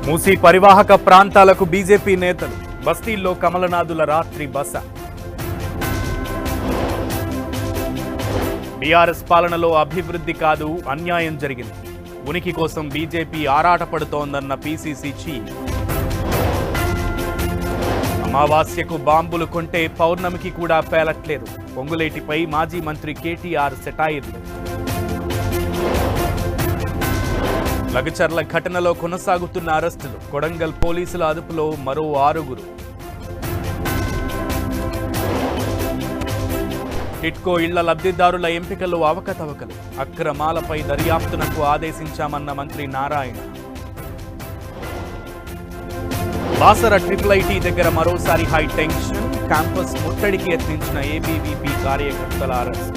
మూసీ పరివాహక ప్రాంతాలకు బీజేపీ నేతలు బస్తీల్లో కమలనాథుల రాత్రి బస బీఆర్ఎస్ పాలనలో అభివృద్ధి కాదు అన్యాయం జరిగింది ఉనికి కోసం బీజేపీ ఆరాటపడుతోందన్న పీసీసీ చీఫ్ అమావాస్యకు బాంబులు కొంటే పౌర్ణమికి కూడా పేలట్లేదు పొంగులేటిపై మాజీ మంత్రి కేటీఆర్ సెటాయిర్లు లగచర్ల ఘటనలో కొనసాగుతున్న అరెస్టులు కొడంగల్ పోలీసుల అదుపులో మరో ఆరుగురు టిట్కో ఇళ్ల లబ్ధిదారుల ఎంపికలో అవకతవకలు అక్రమాలపై దర్యాప్తునకు ఆదేశించామన్న మంత్రి నారాయణ బాసర ట్రిపుల్ ఐటీ దగ్గర మరోసారి హై టెన్షన్ క్యాంపస్ ముట్టడికి యత్నించిన ఏబీవీపీ కార్యకర్తల అరెస్ట్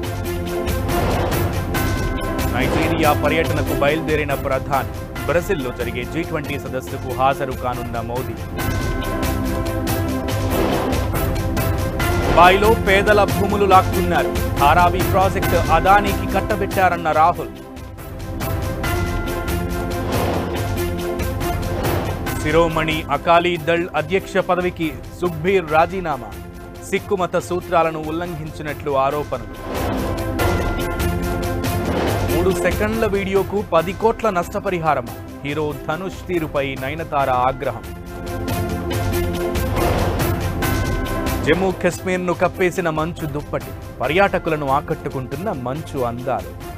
నైజీరియా పర్యటనకు బయలుదేరిన ప్రధాని బ్రెజిల్లో జరిగే జీ ట్వంటీ సదస్సుకు హాజరు కానున్న మోదీ బాయిలో పేదల భూములు లాక్కున్నారు ధారావి ప్రాజెక్టు అదానికి కట్టబెట్టారన్న రాహుల్ శిరోమణి అకాలీ దళ్ అధ్యక్ష పదవికి సుఖ్బీర్ రాజీనామా సిక్కు మత సూత్రాలను ఉల్లంఘించినట్లు ఆరోపణలు మూడు సెకండ్ల వీడియోకు పది కోట్ల నష్టపరిహారం హీరో ధనుష్ తీరుపై నయనతార ఆగ్రహం జమ్మూ కశ్మీర్ను కప్పేసిన మంచు దుప్పటి పర్యాటకులను ఆకట్టుకుంటున్న మంచు అందాలు